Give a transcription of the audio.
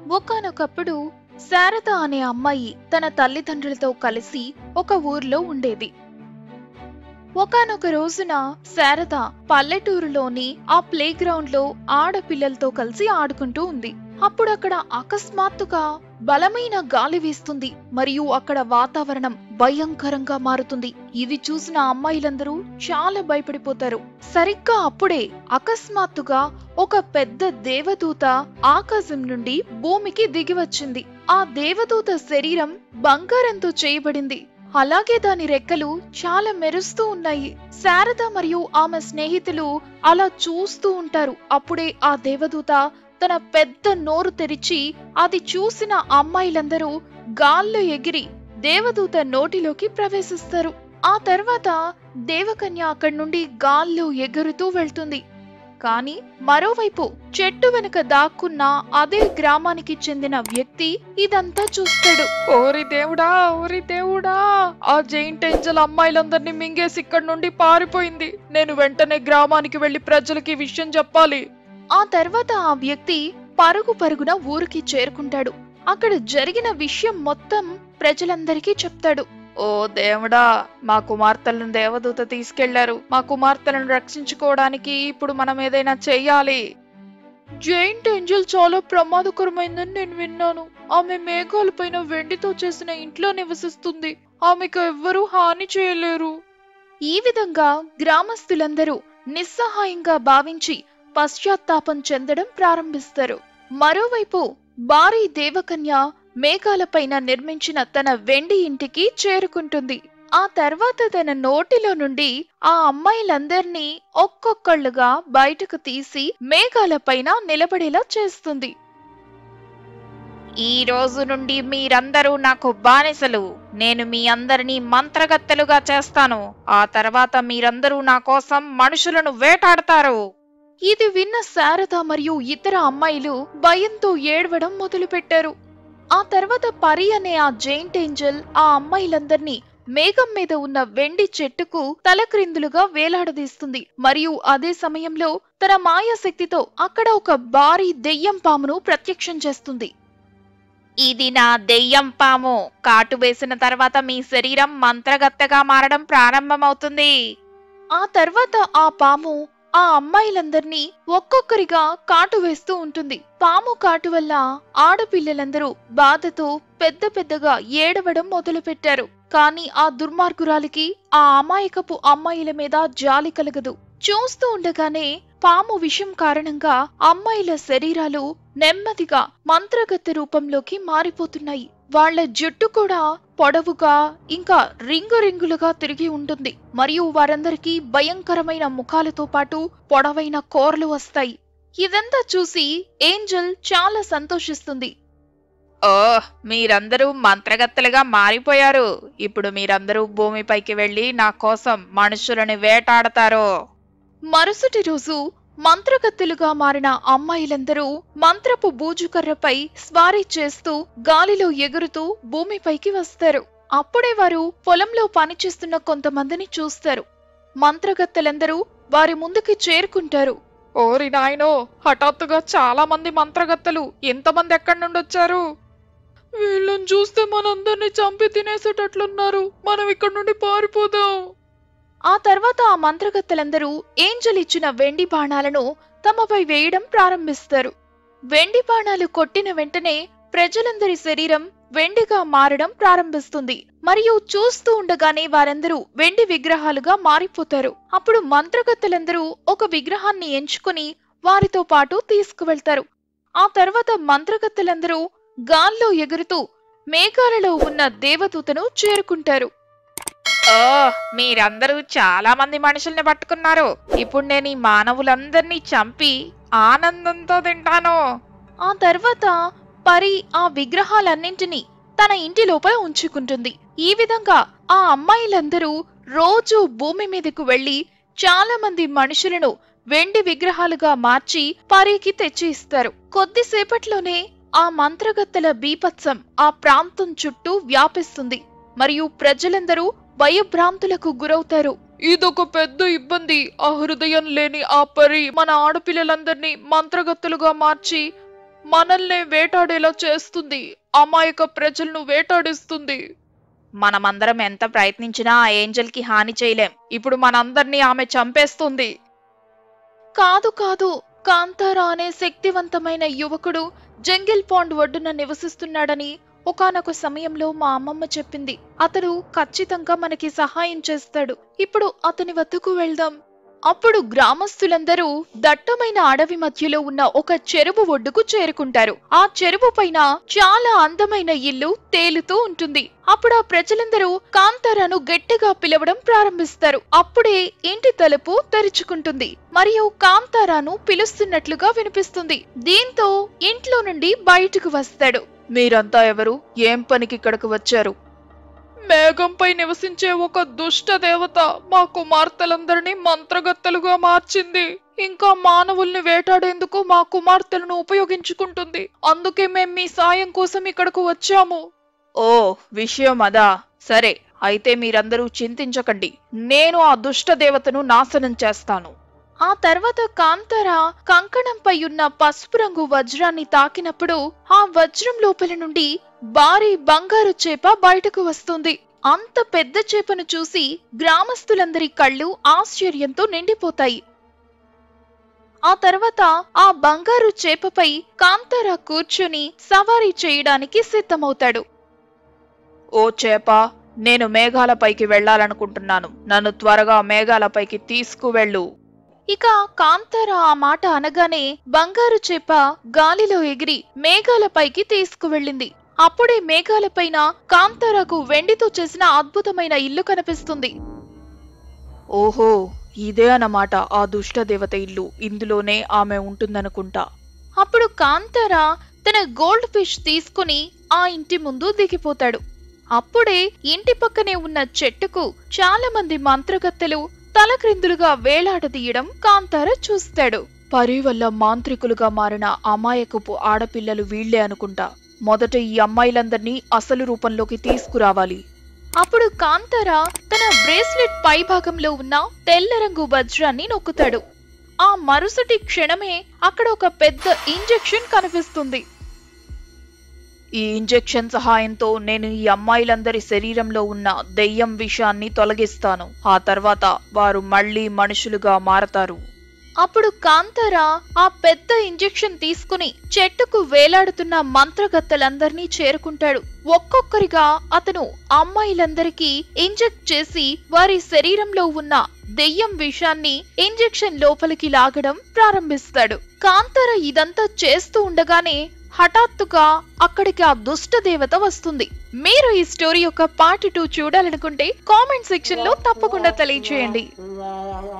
ఒకానొకప్పుడు శారద అనే అమ్మాయి తన తల్లిదండ్రులతో కలిసి ఒక ఊర్లో ఉండేది ఒకానొక రోజున శారద పల్లెటూరులోని ఆ ప్లే గ్రౌండ్ లో ఆడపిల్లలతో కలిసి ఆడుకుంటూ ఉంది అప్పుడు అక్కడ అకస్మాత్తుగా బలమైన గాలి వీస్తుంది మరియు అక్కడ వాతావరణం భయంకరంగా మారుతుంది ఇది చూసిన అమ్మాయిలందరూ చాలా భయపడిపోతారు సరిగ్గా అప్పుడే అకస్మాత్తుగా ఒక పెద్ద దేవదూత ఆకాశం నుండి భూమికి దిగి వచ్చింది ఆ దేవదూత శరీరం బంగారంతో చేయబడింది అలాగే దాని రెక్కలు చాలా మెరుస్తూ ఉన్నాయి శారద మరియు ఆమె స్నేహితులు అలా చూస్తూ ఉంటారు అప్పుడే ఆ దేవదూత తన పెద్ద నోరు తెరిచి అది చూసిన అమ్మాయిలందరూ గాల్లో ఎగిరి దేవదూత నోటిలోకి ప్రవేశిస్తారు ఆ తర్వాత దేవకన్య అక్కడి నుండి గాల్లో ఎగురుతూ వెళ్తుంది కానీ మరోవైపు చెట్టు వెనుక దాక్కున్న అదే గ్రామానికి చెందిన వ్యక్తి ఇదంతా చూస్తాడు ఓరి దేవుడా ఓరి దేవుడా ఆ జైంట్ ఏంజల్ అమ్మాయిలందరినీ మింగేసి ఇక్కడ నుండి పారిపోయింది నేను వెంటనే గ్రామానికి వెళ్లి ప్రజలకి ఈ విషయం చెప్పాలి ఆ తర్వాత ఆ వ్యక్తి పరుగు పరుగున ఊరికి చేరుకుంటాడు అక్కడ జరిగిన విషయం మొత్తం ప్రజలందరికీ చెప్తాడు ఓ దేవుడా మా కుమార్తెలను దేవదూత తీసుకెళ్లారు మా కుమార్తెలను రక్షించుకోవడానికి ఇప్పుడు మనం ఏదైనా చెయ్యాలి జైంట్ ఏంజల్ చాలా ప్రమాదకరమైందని నేను విన్నాను ఆమె మేఘాలపైన వెండితో చేసిన ఇంట్లో నివసిస్తుంది ఆమెకు ఎవ్వరూ హాని చేయలేరు ఈ విధంగా గ్రామస్తులందరూ నిస్సహాయంగా భావించి పశ్చాత్తాపం చెందడం ప్రారంభిస్తారు మరోవైపు భారీ దేవకన్య మేఘాలపైన నిర్మించిన తన వెండి ఇంటికి చేరుకుంటుంది ఆ తర్వాత తన నోటిలో నుండి ఆ అమ్మాయిలందర్నీ ఒక్కొక్కళ్ళుగా బయటకు తీసి మేఘాలపైన నిలబడేలా చేస్తుంది ఈ రోజు నుండి మీరందరూ నాకు బానిసలు నేను మీ అందరినీ మంత్రగత్తెలుగా చేస్తాను ఆ తర్వాత మీరందరూ నా కోసం మనుషులను వేటాడతారు ఇది విన్న శారద మరియు ఇతర అమ్మాయిలు భయంతో ఏడవడం మొదలుపెట్టారు ఆ తర్వాత పరి అనే ఆ జైంట్ ఏంజల్ ఆ అమ్మాయిలందర్నీ మేఘం మీద ఉన్న వెండి చెట్టుకు తలక్రిందులుగా వేలాడదీస్తుంది మరియు అదే సమయంలో తన మాయాశక్తితో అక్కడ ఒక భారీ దెయ్యం పామును ప్రత్యక్షం చేస్తుంది ఇది నా దెయ్యం పాము కాటు వేసిన తర్వాత మీ శరీరం మంత్రగత్తెగా మారడం ప్రారంభమవుతుంది ఆ తర్వాత ఆ పాము ఆ అమ్మాయిలందర్నీ ఒక్కొక్కరిగా కాటు వేస్తూ ఉంటుంది పాము కాటు వల్ల ఆడపిల్లలందరూ బాధతో పెద్ద పెద్దగా ఏడవడం మొదలుపెట్టారు కానీ ఆ దుర్మార్గురాలికి ఆ అమాయకపు అమ్మాయిల మీద జాలి కలగదు చూస్తూ ఉండగానే పాము విషం కారణంగా అమ్మాయిల శరీరాలు నెమ్మదిగా మంత్రగత్తె రూపంలోకి మారిపోతున్నాయి వాళ్ళ జుట్టు కూడా పొడవుగా ఇంకా రింగు రింగులుగా తిరిగి ఉంటుంది మరియు వారందరికీ భయంకరమైన ముఖాలతో పాటు పొడవైన కోరలు వస్తాయి ఇదంతా చూసి ఏంజల్ చాలా సంతోషిస్తుంది ఓ మీరందరూ మంత్రగత్తెలుగా మారిపోయారు ఇప్పుడు మీరందరూ భూమిపైకి వెళ్లి నా కోసం మనుషులను వేటాడతారు మరుసటి రోజు మంత్రగత్తెలుగా మారిన అమ్మాయిలందరూ మంత్రపు బూజుకర్రపై స్వారీ చేస్తూ గాలిలో ఎగురుతూ భూమిపైకి వస్తారు అప్పుడే వారు పొలంలో పనిచేస్తున్న కొంతమందిని చూస్తారు మంత్రగత్తెలందరూ వారి ముందుకి చేరుకుంటారు ఓరి నాయనో హఠాత్తుగా చాలా మంది మంత్రగత్తెలు ఎంతమంది ఎక్కడి నుండి వచ్చారు వీళ్ళని చూస్తే మనందరినీ చంపి తినేసేటట్లున్నారు మనం ఇక్కడ నుండి పారిపోదాం ఆ తర్వాత ఆ మంత్రగత్తెలందరూ ఏంజల్ ఇచ్చిన వెండి బాణాలను తమపై వేయడం ప్రారంభిస్తారు వెండి బాణాలు కొట్టిన వెంటనే ప్రజలందరి శరీరం వెండిగా మారడం ప్రారంభిస్తుంది మరియు చూస్తూ ఉండగానే వారందరూ వెండి విగ్రహాలుగా మారిపోతారు అప్పుడు మంత్రగత్తెలందరూ ఒక విగ్రహాన్ని ఎంచుకుని వారితో పాటు తీసుకువెళ్తారు ఆ తర్వాత మంత్రగత్తెలందరూ గాల్లో ఎగురుతూ మేఘాలలో ఉన్న దేవదూతను చేరుకుంటారు ఓ మీరందరూ చాలా మంది మనుషుల్ని పట్టుకున్నారు ఇప్పుడు నేను ఈ మానవులందరినీ చంపి ఆనందంతో తింటాను ఆ తర్వాత పరి ఆ విగ్రహాలన్నింటినీ తన ఇంటి లోపల ఉంచుకుంటుంది ఈ విధంగా ఆ అమ్మాయిలందరూ రోజు భూమి మీదకు వెళ్లి చాలా మంది మనుషులను వెండి విగ్రహాలుగా మార్చి పరికి తెచ్చి ఇస్తారు కొద్దిసేపట్లోనే ఆ మంత్రగత్తెల బీపత్సం ఆ ప్రాంతం చుట్టూ వ్యాపిస్తుంది మరియు ప్రజలందరూ భయభ్రాంతులకు గురవుతారు ఇదొక పెద్ద ఇబ్బంది ఆ హృదయం లేని ఆ పరి మన ఆడపిల్లలందరినీ మంత్రగత్తెలుగా మార్చి మనల్నే వేటాడేలా చేస్తుంది అమాయక ప్రజలను వేటాడిస్తుంది మనమందరం ఎంత ప్రయత్నించినా ఆ ఏంజల్ కి హాని చేయలేం ఇప్పుడు మనందర్నీ ఆమె చంపేస్తుంది కాదు కాదు కాంతారా అనే శక్తివంతమైన యువకుడు జంగిల్ పాండ్ ఒడ్డున నివసిస్తున్నాడని ఒకానొక సమయంలో మా అమ్మమ్మ చెప్పింది అతడు ఖచ్చితంగా మనకి సహాయం చేస్తాడు ఇప్పుడు అతని వద్దకు వెళ్దాం అప్పుడు గ్రామస్తులందరూ దట్టమైన అడవి మధ్యలో ఉన్న ఒక చెరువు ఒడ్డుకు చేరుకుంటారు ఆ చెరువు పైన చాలా అందమైన ఇల్లు తేలుతూ ఉంటుంది అప్పుడు ఆ ప్రజలందరూ కాంతారాను గట్టిగా పిలవడం ప్రారంభిస్తారు అప్పుడే ఇంటి తలుపు తెరుచుకుంటుంది మరియు కాంతారాను పిలుస్తున్నట్లుగా వినిపిస్తుంది దీంతో ఇంట్లో నుండి బయటకు వస్తాడు మీరంతా ఎవరు ఏం పనికి ఇక్కడికి వచ్చారు మేఘంపై నివసించే ఒక దుష్ట దేవత మా కుమార్తెలందరినీ మంత్రగత్తెలుగా మార్చింది ఇంకా మానవుల్ని వేటాడేందుకు మా కుమార్తెలను ఉపయోగించుకుంటుంది అందుకే మేం మీ సాయం కోసం ఇక్కడకు వచ్చాము ఓ విషయం అదా సరే అయితే మీరందరూ చింతించకండి నేను ఆ దుష్ట దేవతను నాశనం చేస్తాను ఆ తర్వాత కాంతార కంకణంపై ఉన్న పసుపు రంగు వజ్రాన్ని తాకినప్పుడు ఆ వజ్రం లోపల నుండి భారీ బంగారు చేప బయటకు వస్తుంది అంత పెద్ద చేపను చూసి గ్రామస్తులందరి కళ్ళు ఆశ్చర్యంతో నిండిపోతాయి ఆ తర్వాత ఆ బంగారు చేపపై కాంతార కూర్చుని సవారీ చేయడానికి సిద్ధమవుతాడు ఓ చేప నేను మేఘాలపైకి వెళ్ళాలనుకుంటున్నాను నన్ను త్వరగా మేఘాలపైకి తీసుకువెళ్ళు ఇక కాంతార ఆ మాట అనగానే బంగారు చేప గాలిలో ఎగిరి మేఘాలపైకి తీసుకువెళ్ళింది అప్పుడే మేఘాలపైన కాంతారకు వెండితో చేసిన అద్భుతమైన ఇల్లు కనిపిస్తుంది ఓహో ఇదే అన్నమాట ఆ దుష్ట దేవత ఇల్లు ఇందులోనే ఆమె ఉంటుందనుకుంటా అప్పుడు కాంతార తన గోల్డ్ ఫిష్ తీసుకుని ఆ ఇంటి ముందు దిగిపోతాడు అప్పుడే ఇంటి పక్కనే ఉన్న చెట్టుకు చాలా మంది మంత్రగత్తెలు తలక్రిందులుగా వేలాడదీయడం కాంతార చూస్తాడు పరి వల్ల మాంత్రికులుగా మారిన అమాయకపు ఆడపిల్లలు వీళ్లే అనుకుంటా మొదట ఈ అమ్మాయిలందర్నీ అసలు రూపంలోకి తీసుకురావాలి అప్పుడు కాంతార తన బ్రేస్లెట్ పై భాగంలో ఉన్న తెల్ల రంగు వజ్రాన్ని నొక్కుతాడు ఆ మరుసటి క్షణమే అక్కడ ఒక పెద్ద ఇంజెక్షన్ కనిపిస్తుంది ఈ ఇంజెక్షన్ సహాయంతో నేను ఈ అమ్మాయిలందరి శరీరంలో ఉన్న దెయ్యం విషాన్ని తొలగిస్తాను ఆ తర్వాత వారు మళ్ళీ మనుషులుగా మారతారు అప్పుడు కాంతార ఆ పెద్ద ఇంజెక్షన్ తీసుకుని చెట్టుకు వేలాడుతున్న మంత్రగత్తెలందర్నీ చేరుకుంటాడు ఒక్కొక్కరిగా అతను అమ్మాయిలందరికీ ఇంజెక్ట్ చేసి వారి శరీరంలో ఉన్న దెయ్యం విషాన్ని ఇంజెక్షన్ లోపలికి లాగడం ప్రారంభిస్తాడు కాంతార ఇదంతా చేస్తూ ఉండగానే హఠాత్తుగా అక్కడికి ఆ దుష్ట దేవత వస్తుంది మీరు ఈ స్టోరీ యొక్క పార్ట్ టూ చూడాలనుకుంటే కామెంట్ సెక్షన్ లో తప్పకుండా తెలియజేయండి